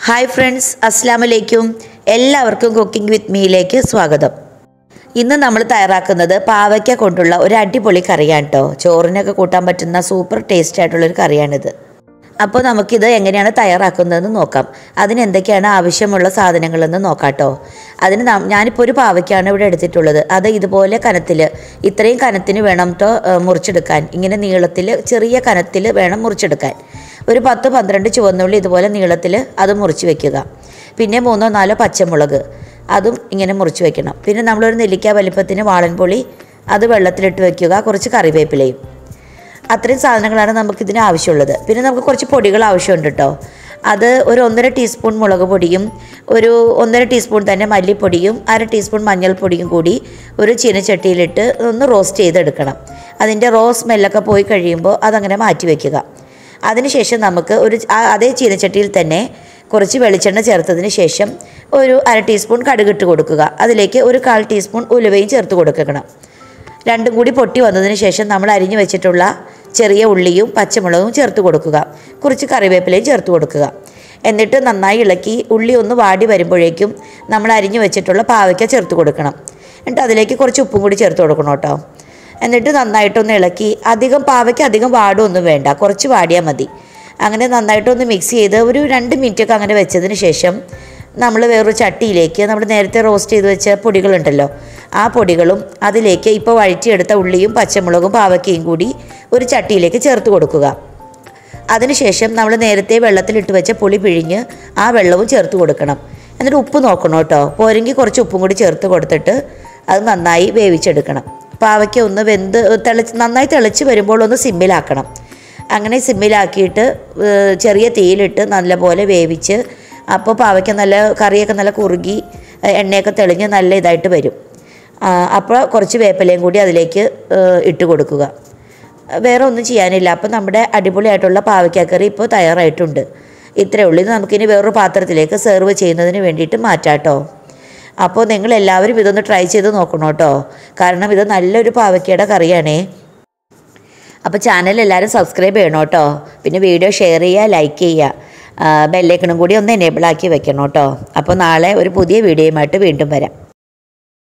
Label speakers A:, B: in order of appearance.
A: hi friends അസ്സാം വലൈക്കും എല്ലാവർക്കും കുക്കിംഗ് വിത്ത് മീയിലേക്ക് സ്വാഗതം ഇന്ന് നമ്മൾ തയ്യാറാക്കുന്നത് പാവയ്ക്ക കൊണ്ടുള്ള ഒരു അടിപൊളി കറിയാണ് കേട്ടോ ചോറിനൊക്കെ കൂട്ടാൻ പറ്റുന്ന സൂപ്പർ ടേസ്റ്റ് ആയിട്ടുള്ളൊരു കറിയാണിത് അപ്പോൾ നമുക്കിത് എങ്ങനെയാണ് തയ്യാറാക്കുന്നതെന്ന് നോക്കാം അതിന് എന്തൊക്കെയാണ് ആവശ്യമുള്ള സാധനങ്ങളെന്ന് നോക്കാം കേട്ടോ അതിന് നം- ഞാനിപ്പോൾ ഒരു പാവയ്ക്കാണ് ഇവിടെ എടുത്തിട്ടുള്ളത് അത് ഇതുപോലെ കനത്തിൽ ഇത്രയും കനത്തിന് വേണം കേട്ടോ മുറിച്ചെടുക്കാൻ ഇങ്ങനെ നീളത്തിൽ ചെറിയ കനത്തിൽ വേണം മുറിച്ചെടുക്കാൻ ഒരു പത്ത് പന്ത്രണ്ട് ചുവന്നുള്ളി ഇതുപോലെ നീളത്തിൽ അത് മുറിച്ച് വെക്കുക പിന്നെ മൂന്നോ നാലോ പച്ചമുളക് അതും ഇങ്ങനെ മുറിച്ച് വെക്കണം പിന്നെ നമ്മളൊരു നെല്ലിക്ക വലിപ്പത്തിന് വാളൻപൊളി അത് വെള്ളത്തിലിട്ട് വെക്കുക കുറച്ച് കറിവേപ്പിലയും അത്രയും സാധനങ്ങളാണ് നമുക്കിതിന് ആവശ്യമുള്ളത് പിന്നെ നമുക്ക് കുറച്ച് പൊടികൾ ആവശ്യമുണ്ട് കേട്ടോ അത് ഒരു ഒന്നര ടീസ്പൂൺ മുളക് പൊടിയും ഒരു ഒന്നര ടീസ്പൂൺ തന്നെ മല്ലിപ്പൊടിയും അര ടീസ്പൂൺ മഞ്ഞൾപ്പൊടിയും കൂടി ഒരു ചീനച്ചട്ടിയിലിട്ട് ഒന്ന് റോസ്റ്റ് ചെയ്തെടുക്കണം അതിൻ്റെ റോ സ്മെല്ലൊക്കെ പോയി കഴിയുമ്പോൾ അതങ്ങനെ മാറ്റി വയ്ക്കുക അതിനുശേഷം നമുക്ക് ഒരു ആ- അതേ ചീനച്ചട്ടിയിൽ തന്നെ കുറച്ച് വെളിച്ചെണ്ണ ചേർത്തതിന് ശേഷം ഒരു അര ടീസ്പൂൺ കടുകിട്ട് കൊടുക്കുക അതിലേക്ക് ഒരു കാൽ ടീസ്പൂൺ ഉലുവയും ചേർത്ത് കൊടുക്കണം രണ്ടും കൂടി പൊട്ടി വന്നതിന് ശേഷം നമ്മൾ അരിഞ്ഞു വെച്ചിട്ടുള്ള ചെറിയ ഉള്ളിയും പച്ചമുളകും ചേർത്ത് കൊടുക്കുക കുറച്ച് കറിവേപ്പിലയും ചേർത്ത് കൊടുക്കുക എന്നിട്ട് നന്നായി ഇളക്കി ഉള്ളി ഒന്ന് വാടി വരുമ്പോഴേക്കും നമ്മൾ അരിഞ്ഞു വെച്ചിട്ടുള്ള പാവയ്ക്ക ചേർത്ത് കൊടുക്കണം എന്നിട്ട് അതിലേക്ക് കുറച്ച് ഉപ്പും കൂടി ചേർത്ത് കൊടുക്കണം കേട്ടോ എന്നിട്ട് നന്നായിട്ടൊന്ന് ഇളക്കി അധികം പാവയ്ക്ക് അധികം വാടുമൊന്നും വേണ്ട കുറച്ച് വാടിയാൽ മതി അങ്ങനെ നന്നായിട്ടൊന്ന് മിക്സ് ചെയ്ത് ഒരു രണ്ട് മിനിറ്റൊക്കെ അങ്ങനെ വെച്ചതിന് ശേഷം നമ്മൾ വേറൊരു ചട്ടിയിലേക്ക് നമ്മൾ നേരത്തെ റോസ്റ്റ് ചെയ്ത് വെച്ച പൊടികളുണ്ടല്ലോ ആ പൊടികളും അതിലേക്ക് ഇപ്പോൾ വഴറ്റിയെടുത്ത ഉള്ളിയും പച്ചമുളകും പാവയ്ക്കയും കൂടി ഒരു ചട്ടിയിലേക്ക് ചേർത്ത് കൊടുക്കുക അതിനുശേഷം നമ്മൾ നേരത്തെ വെള്ളത്തിലിട്ട് വെച്ച പുളി പിഴിഞ്ഞ് ആ വെള്ളവും ചേർത്ത് കൊടുക്കണം എന്നിട്ട് ഉപ്പ് നോക്കണം കേട്ടോ പോരെങ്കിൽ കുറച്ച് ഉപ്പും കൂടി ചേർത്ത് കൊടുത്തിട്ട് അത് നന്നായി വേവിച്ചെടുക്കണം പാവയ്ക്ക ഒന്ന് വെന്ത് തിളച്ച് നന്നായി തിളച്ച് വരുമ്പോൾ ഒന്ന് സിമ്മിലാക്കണം അങ്ങനെ സിമ്മിലാക്കിയിട്ട് ഏഹ്, ചെറിയ തീയിലിട്ട് നല്ലപോലെ വേവിച്ച് അപ്പോൾ പാവയ്ക്ക നല്ല കറിയൊക്കെ നല്ല കുറുകി ഏഹ്, എണ്ണയൊക്കെ തെളിഞ്ഞ് നല്ല ഇതായിട്ട് വരും ആ, അപ്പോൾ കുറച്ച് വേപ്പിലയും കൂടി അതിലേക്ക് ഏഹ്, ഇട്ട് കൊടുക്കുക വേറെ ഒന്നും ചെയ്യാനില്ല അപ്പോൾ നമ്മുടെ അടിപൊളിയായിട്ടുള്ള പാവയ്ക്കക്കറി ഇപ്പോൾ തയ്യാറായിട്ടുണ്ട് ഇത്രയേ ഉള്ളൂ ഇത് നമുക്കിനി വേറൊരു പാത്രത്തിലേക്ക് സെർവ് ചെയ്യുന്നതിന് വേണ്ടിയിട്ട് മാറ്റാം കേട്ടോ അപ്പോൾ നിങ്ങൾ എല്ലാവരും ഇതൊന്ന് ട്രൈ ചെയ്ത് നോക്കണം കേട്ടോ കാരണം ഇത് നല്ലൊരു പാവയ്ക്കയുടെ കറിയാണേ അപ്പോൾ ചാനൽ എല്ലാവരും സബ്സ്ക്രൈബ് ചെയ്യണം കേട്ടോ പിന്നെ വീഡിയോ ഷെയർ ചെയ്യുക ലൈക്ക് ചെയ്യുക ബെല്ലൈക്കണും കൂടി ഒന്ന് എനേബിൾ ആക്കി വെക്കണം കേട്ടോ അപ്പോൾ നാളെ ഒരു പുതിയ വീഡിയോയുമായിട്ട് വീണ്ടും വരാം